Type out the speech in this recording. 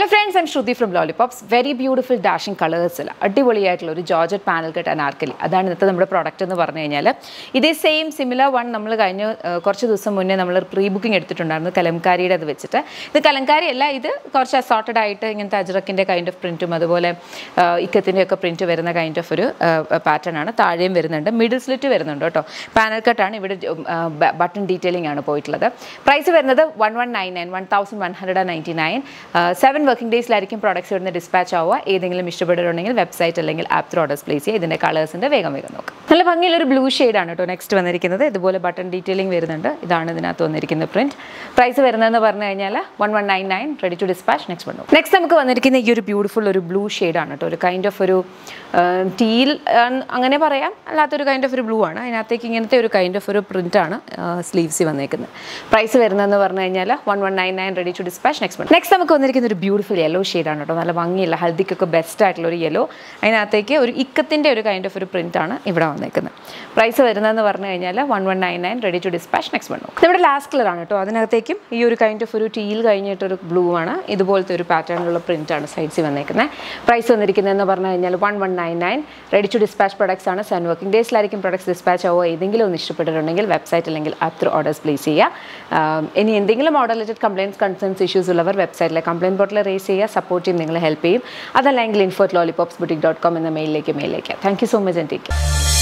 hello friends I'm Shruthi from Lollipops very beautiful dashing കളേഴ്സിൽ അടിപൊളിയായിട്ടുള്ള ഒരു ജോർജറ്റ് പാനൽ കട്ട് അനാർക്കലി അതാണ് ഇന്നത്തെ നമ്മുടെ പ്രോഡക്റ്റ് എന്ന് പറഞ്ഞു കഴിഞ്ഞാൽ ഇതേ സെയിം സിമിലർ വൺ നമ്മൾ കഴിഞ്ഞ ആ, കുറച്ച് ദിവസം മുന്നേ നമ്മൾ പ്രീ ബുക്കിംഗ് എടുത്തിട്ടുണ്ടായിരുന്നു കലംകാരിയുടെ അത് വെച്ചിട്ട് ഇത് കലംകാരി അല്ല ഇത് കുറച്ച് അസോർട്ടഡ് ആയിട്ട് ഇങ്ങനത്തെ അജ്രക്കിൻ്റെ കൈൻഡ് ഓഫ് പ്രിൻറ്റും അതുപോലെ ആ, ഇക്കത്തിൻ്റെ ഒക്കെ പ്രിൻറ്റ് വരുന്ന കൈൻഡ് ഓഫ് ഒരു പാറ്റേൺ ആണ് താഴെയും വരുന്നുണ്ട് മിഡിൽ സ്ലിറ്റ് വരുന്നുണ്ട് കേട്ടോ പാനൽ കട്ടാണ് ഇവിടെ ബട്ടൺ ഡീറ്റെയിലിംഗ് ആണ് പോയിട്ടുള്ളത് പ്രൈസ് വരുന്നത് one one nine nine one thousand one hundred and ninety nine seven working ഡേയ്സിലായിരിക്കും പ്രോഡക്ട്സ് ഇവിടുന്ന് ഡിസ്പാച്ച് ആവുക ഏതെങ്കിലും ഇഷ്ടപ്പെട്ടിട്ടുണ്ടെങ്കിൽ വെബ്സൈറ്റ് അല്ലെങ്കിൽ ആപ്പ് ത്രൂ ഓർഡേഴ്സ് പ്ലേസ് ചെയ്യുക ഇതിൻ്റെ കളേഴ്സിൻ്റെ വേഗം വേഗം നോക്കാം നല്ല ഭംഗിയുള്ളൊരു ബ്ലൂ ആണ് കേട്ടോ നെക്സ്റ്റ് വന്നിരിക്കുന്നത് ഇതുപോലെ ബട്ടൺ ഡീറ്റെയിലിംഗ് വരുന്നുണ്ട് ഇതാണ് ഇതിനകത്ത് വന്നിരിക്കുന്ന പ്രിന്റ് പ്രൈസ് വരുന്നതെന്ന് പറഞ്ഞു കഴിഞ്ഞാൽ one one nine nine ready to dispatch next വന്നു നെക്സ്റ്റ് നമുക്ക് വന്നിരിക്കുന്ന ഈ ഒരു ബ്യൂട്ടിഫുൾ ഒരു ബ്ലൂ ആണ് കേട്ടോ ഒരു കൈൻഡ് ഓഫ് ഒരു ടീൽ അങ്ങനെ പറയാം അല്ലാത്തൊരു കൈൻഡ് ഓഫ് ഒരു ബ്ലൂ ആണ് അതിനകത്തേക്ക് ഇങ്ങനത്തെ ഒരു കൈൻഡ് ഓഫ് ഒരു പ്രിൻ്റാണ് സ്ലീവ്സിൽ വന്നേക്കുന്നത് പ്രൈസ് വരുന്നതെന്ന് പറഞ്ഞു കഴിഞ്ഞാൽ one one nine nine ready to dispatch next one next നമുക്ക് വന്നിരിക്കുന്ന ഒരു ബ്യൂട്ടിഫുൾ യെല്ലോ ആണ് കേട്ടോ നല്ല ഭംഗിയില്ല ഹൽദിക്കൊക്കെ ബെസ്റ്റ് ആയിട്ടുള്ള ഒരു യെല്ലോ അതിനകത്തേക്ക് ഒരു ഇക്കത്തിൻ്റെ ഒരു കൈൻഡ് ഓഫ് ഒരു പ്രിൻ്റാണ് ഇവിടെ വന്നേക്കുന്നത് പ്രൈസ് വരുന്നതെന്ന് പറഞ്ഞു കഴിഞ്ഞാൽ one one nine nine ready to dispatch next one നമ്മുടെ ലാസ്റ്റ് കളർ ആണ് കേട്ടോ അതിനകത്തേക്കും ഈ ഒരു കൈൻഡ് ഓഫ് ഒരു ടീൽ കഴിഞ്ഞിട്ടൊരു ബ്ലൂ ആണ് ഇതുപോലത്തെ ഒരു പാറ്റേണിലുള്ള പ്രിൻ്റാണ് സൈഡ്സിൽ വന്നേക്കുന്നത് പ്രൈസ് വന്നിരിക്കുന്നതെന്ന് പറഞ്ഞു കഴിഞ്ഞാൽ one one nine nine ready to dispatch products ആണ് സെവൻ വർക്കിംഗ് ഡേയ്സിലായിരിക്കും പ്രൊഡക്ട്സ് ഡിസ്പാച്ച് ആവുക ഏതെങ്കിലും ഒന്ന് ഇഷ്ടപ്പെട്ടിട്ടുണ്ടെങ്കിൽ വെബ്സൈറ്റ് അല്ലെങ്കിൽ ആപ്പ് ത്രൂ ഓർഡേഴ്സ് പ്ലേസ് ചെയ്യുക ആം, ഇനി എന്തെങ്കിലും order related complaints concerns issues ഉള്ളവർ വെബ്സൈറ്റിലെ കംപ്ലയിൻറ്റ് പോർട്ടൽ റേസ് ചെയ്യുക സപ്പോർട്ട് ചെയ്യും നിങ്ങളെ ഹെൽപ്പ് ചെയ്യും അതല്ലെങ്കിൽ info at Lollipops boutique dot com എന്ന മെയിലിലേക്ക് മെയിലേക്ക് thank you so much and take care